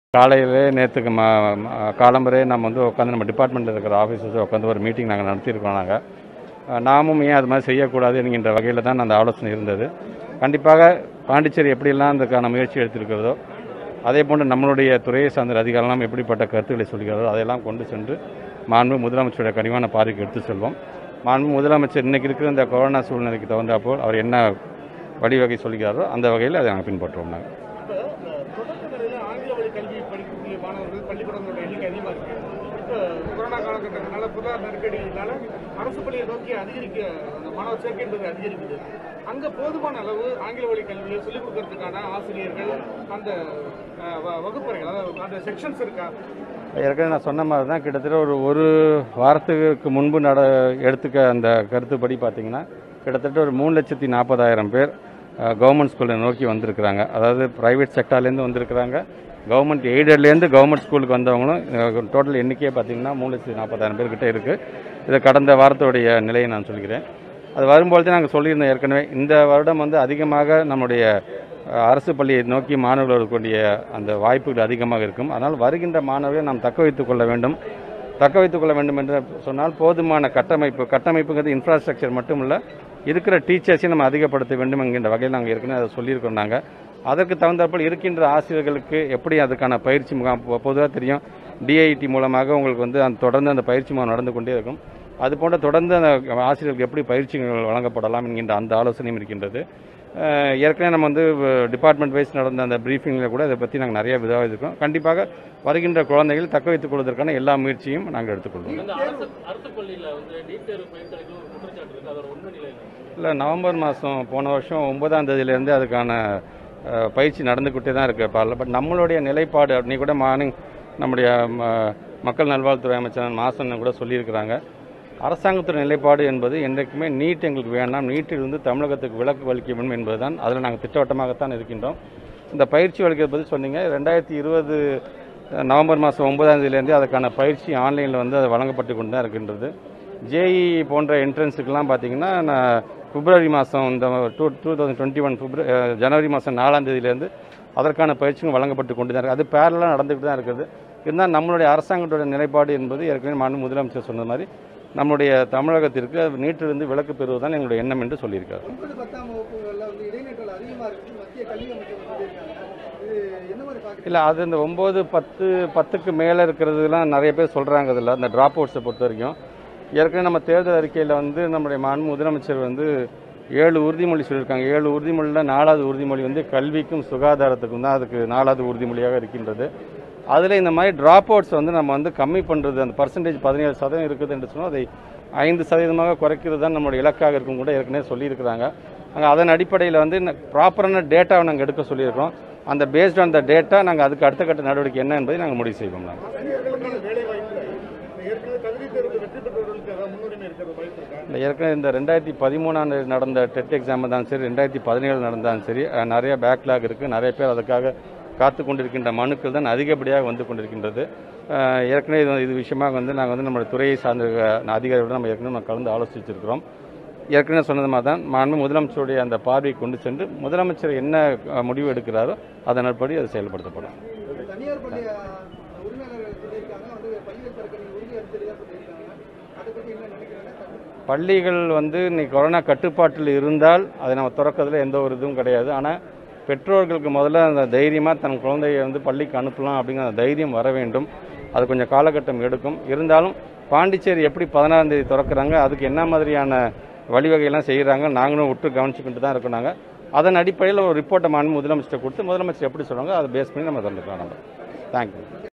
காலையிலே நேற்றுக்கு ம ம- காலம்பரே நம்ம வந்து உட்காந்து நம்ம டிபார்ட்மெண்ட்டில் இருக்கிற ஆஃபீஸர்ஸ் உட்காந்து ஒரு மீட்டிங் நாங்கள் நடத்தியிருக்கோம் நாங்கள் அஹ் நாமும் ஏன் அது மாதிரி செய்யக்கூடாது என்கின்ற வகையில் தான் அந்த ஆலோசனை இருந்தது கண்டிப்பாக பாண்டிச்சேரி எப்படியெல்லாம் அதுக்கான முயற்சி எடுத்திருக்கிறதோ அதே போன்று நம்மளுடைய துறையை சார்ந்த அதிகாரிலாம் எப்படிப்பட்ட கருத்துக்களை சொல்கிறாரோ அதையெல்லாம் கொண்டு சென்று மாண்பு முதலமைச்சருடைய கனிவான பார்வைக்கு எடுத்து செல்வோம் மாண்பு முதலமைச்சர் இன்னைக்கு இருக்கிற இந்த கொரோனா சூழ்நிலைக்கு தகுந்தாப்போல் அவர் என்ன வழிவகை சொல்கிறாரோ அந்த வகையில் அதை நாங்கள் பின்பற்றுவோம் நாங்கள் இப்போ தொடக்க நிலையில் ஆங்கில வழி கல்வி படிக்கக்கூடிய மாணவர்கள் பள்ளிக்கூடங்களோட எண்ணிக்கை அதிகமாக இருக்கு இப்போ கொரோனா காலகட்டத்தினால பொருளாதார நெருக்கடியினால அரசு பள்ளியை நோக்கி அதிகரிக்க அந்த மாணவர் சேர்க்கை என்பது அதிகரிக்குது அங்கே போதுமான அளவு ஆங்கில வழி கல்வியை சொல்லிக் கொடுக்கறதுக்கான ஆசிரியர்கள் அந்த அஹ், வ- வகுப்பறைகள் அதாவது அந்த செக்ஷன்ஸ் இருக்கா ஏற்கனவே நான் சொன்ன மாதிரி தான் கிட்டத்தட்ட ஒரு ஒரு வாரத்துக்கு முன்பு நட எடுத்துக்க அந்த கருத்துப்படி பார்த்தீங்கன்னா கிட்டத்தட்ட ஒரு மூணு லட்சத்தி நாற்பதாயிரம் பேர் கவர்மெண்ட் ஸ்கூலை நோக்கி வந்திருக்கிறாங்க அதாவது ப்ரைவேட் செக்டார்லேருந்து வந்திருக்கிறாங்க கவர்மெண்ட் எய்டட்லேருந்து கவர்மெண்ட் ஸ்கூலுக்கு வந்தவங்களும் டோட்டல் எண்ணிக்கையே பார்த்தீங்கன்னா மூணு லட்சத்தி நாற்பதாயிரம் பேர் கிட்ட இருக்குது இது கடந்த வாரத்தோடைய நிலையை நான் சொல்கிறேன் அது வரும்பொழுது நாங்கள் சொல்லியிருந்தோம் ஏற்கனவே இந்த வருடம் வந்து அதிகமாக நம்முடைய அஹ், அரசு பள்ளியை நோக்கி மாணவர்கள் வரக்கூடிய அந்த வாய்ப்புகள் அதிகமாக இருக்கும் அதனால் வருகின்ற மாணவர்களை நாம் தக்க வைத்துக் கொள்ள வேண்டும் தக்க வைத்துக் கொள்ள வேண்டும் என்று சொன்னால் போதுமான கட்டமைப்பு கட்டமைப்புங்கிறது இன்ஃப்ராஸ்ட்ரக்சர் மட்டும் இல்லை இருக்கிற டீச்சர்ஸையும் நம்ம அதிகப்படுத்த வேண்டும் என்கின்ற வகையில் நாங்கள் ஏற்கனவே அதை சொல்லியிருக்கோம் நாங்கள் அதற்கு தகுந்தாற்போல் இருக்கின்ற ஆசிரியர்களுக்கு எப்படி அதுக்கான பயிற்சி முகாம் பொதுவாக தெரியும் டிஐடி மூலமாக உங்களுக்கு வந்து அந்த தொடர்ந்து அந்த பயிற்சி முகாம் நடந்து கொண்டே இருக்கும் அது போன்ற தொடர்ந்து அந்த ஆசிரியர்களுக்கு எப்படி பயிற்சிகள் வழங்கப்படலாம் என்கின்ற அந்த ஆலோசனையும் இருக்கின்றது அஹ் ஏற்கனவே நம்ம வந்து டிபார்ட்மெண்ட் வைஸ் நடந்த அந்த பிரீஃபிங்கில் கூட இதை பற்றி நாங்கள் நிறைய விவாதிக்கிறோம் கண்டிப்பாக வருகின்ற குழந்தைகள் தக்க வைத்துக் கொள்வதற்கான எல்லா முயற்சியும் நாங்கள் எடுத்துக்கொள்வோம் இந்த அரசு அரசு பள்ளியில வந்து நீட் தேர்வு பயிற்சியளிக்கும் ஒரு குற்றச்சாட்டு இருக்கு அதோட உண்மை நிலை என்ன? இல்லை நவம்பர் மாதம் போன வருஷம் ஒன்பதாம் தேதியிலேருந்து அதுக்கான அஹ், பயிற்சி நடந்துக்கிட்டே தான் இருக்குது பாடல பட் நம்மளுடைய நிலைப்பாடு நீ கூட மார்னிங் நம்முடைய ம- மக்கள் நல்வாழ்வுத்துறை அமைச்சர் மாசன் கூட சொல்லியிருக்கிறாங்க அரசாங்கத்துடைய நிலைப்பாடு என்பது என்றைக்குமே நீட் எங்களுக்கு வேண்டாம் நீட்டில் இருந்து தமிழகத்துக்கு விலக்கு அளிக்க வேண்டும் என்பதுதான் அதில் நாங்கள் திட்டவட்டமாகத்தான் இருக்கின்றோம் இந்த பயிற்சி அளிக்கிறது பற்றி சொன்னீங்க ரெண்டாயிரத்தி இருபது நவம்பர் மாதம் ஒன்பதாம் தேதியிலேருந்து அதுக்கான பயிற்சி ஆன்லைனில் வந்து அது வழங்கப்பட்டு கொண்டு தான் இருக்கின்றது ஜேஇ போன்ற என்ட்ரன்ஸுக்கெல்லாம் பார்த்தீங்கன்னா நான் பிப்ரவரி மாதம் இந்த two two thousand twenty one பிப்ரவரி ஜனவரி மாதம் நாலாம் தேதியிலேருந்து அதற்கான பயிற்சியும் வழங்கப்பட்டு கொண்டு தான் இருக்குது அது பேரலாக நடந்துக்கிட்டு தான் இருக்குது இருந்தால் நம்மளுடைய அரசாங்கத்தோட நிலைப்பாடு என்பது ஏற்கனவே மாண்பு முதலமைச்சர் சொன்ன மாதிரி நம்முடைய தமிழகத்திற்கு நீட்டிலிருந்து விலக்கு பெறுவதுதான் எங்களுடைய எண்ணம் என்று சொல்லியிருக்காரு ஒன்பது பத்தாம் வகுப்புகளில் வந்து இடைநிற்றல் அதிகமாக இருக்குன்னு மத்திய கல்வி அமைச்சர் சொல்லியிருக்காங்க இது என்ன மாதிரி பார்க்குறீங்க இல்லை அது இந்த ஒம்பது பத்து பத்துக்கு மேலே இருக்கிறதுலாம் நிறைய பேர் சொல்கிறாங்க இதில் அந்த ட்ராப் அவுட்ஸை பொறுத்த வரைக்கும் ஏற்கனவே நம்ம தேர்தல் அறிக்கையில் வந்து நம்முடைய மாண்பு முதலமைச்சர் வந்து ஏழு உறுதிமொழி சொல்லியிருக்காங்க ஏழு உறுதிமொழியில் நாலாவது உறுதிமொழி வந்து கல்விக்கும் சுகாதாரத்துக்கும் தான் அதுக்கு நாலாவது உறுதிமொழியாக இருக்கின்றது அதில் இந்த மாதிரி ட்ராப் அவுட்ஸ் வந்து நம்ம வந்து கம்மி பண்ணுறது அந்த பர்சன்டேஜ் பதினேழு சதவீதம் இருக்குது என்று சொன்னால் அதை ஐந்து சதவீதமாக குறைக்கிறது தான் நம்மளுடைய இலக்காக இருக்கும் கூட ஏற்கனவே சொல்லியிருக்கிறாங்க நாங்கள் அதன் அடிப்படையில் வந்து ப்ராப்பரான டேட்டாவை நாங்கள் எடுக்க சொல்லியிருக்கோம் அந்த பேஸ்ட் ஆன் த டேட்டா நாங்கள் அதுக்கு அடுத்த கட்ட நடவடிக்கை என்ன என்பதை நாங்கள் முடிவு செய்வோம் நாங்கள் ஆசிரியர்களுக்கான வேலை வாய்ப்பு ஏற்கனவே தகுதி தேர்வு வெற்றி பெற்றவர்களுக்கு ஏதாவது முன்னுரிமை இருக்கிறது வாய்ப்பு இருக்கா இல்லை ஏற்கனவே இந்த ரெண்டாயிரத்தி பதிமூணாம் நடந்த டெட் எக்ஸாம் இருந்தாலும் சரி ரெண்டாயிரத்தி பதினேழு நடந்தாலும் சரி அஹ், நிறைய பேக்லாக் இருக்குது நிறைய பேர் அதுக்காக காத்து கொண்டிருக்கின்ற மனுக்கள் தான் அதிகப்படியாக வந்து கொண்டிருக்கின்றது அஹ், ஏற்கனவே இது இது விஷயமாக வந்து நாங்கள் வந்து நம்மளுடைய துறையை சார்ந்த அஹ், அதிகாரிகளுடன் நம்ம ஏற்கனவே நம்ம கலந்து ஆலோசிச்சிருக்கிறோம் ஏற்கனவே சொன்னது மாதிரி தான் மாண்பு முதலமைச்சருடைய அந்த பார்வையை கொண்டு சென்று முதலமைச்சர் என்ன அஹ், முடிவு எடுக்கிறாரோ அதன்படி அது செயல்படுத்தப்படும் தனியார் பள்ளி அஹ், உரிமையாளர்கள் சொல்லியிருக்காங்க வந்து பள்ளிகள் திறக்க நீங்கள் உறுதி அளிச்சதாக சொல்லியிருக்காங்க அதை பற்றி என்ன நினைக்கிறீங்க பள்ளிகள் வந்து இன்னைக்கு கொரோனா கட்டுப்பாட்டில் இருந்தால் அதை நம்ம திறக்கிறதுல எந்த ஒரு இதுவும் கிடையாது ஆனால் பெற்றோர்களுக்கு முதல்ல அந்த தைரியமாக தன் குழந்தையை வந்து பள்ளிக்கு அனுப்பலாம் அப்படிங்கிற அந்த தைரியம் வர வேண்டும் அது கொஞ்சம் காலகட்டம் எடுக்கும் இருந்தாலும் பாண்டிச்சேரி எப்படி பதினாறாம் தேதி திறக்கிறாங்க அதுக்கு என்ன மாதிரியான வழிவகையெல்லாம் செய்கிறாங்க நாங்களும் விட்டு கவனிச்சுக்கிட்டு தான் இருக்கோம் நாங்கள் அதன் அடிப்படையில் ஒரு ரிப்போர்ட்டை மாண்பு முதலமைச்சர் கொடுத்து முதலமைச்சர் எப்படி சொல்கிறாங்க அதை பேஸ் பண்ணி நம்ம திறந்துக்கலாம் நம்ம தேங்க்யூ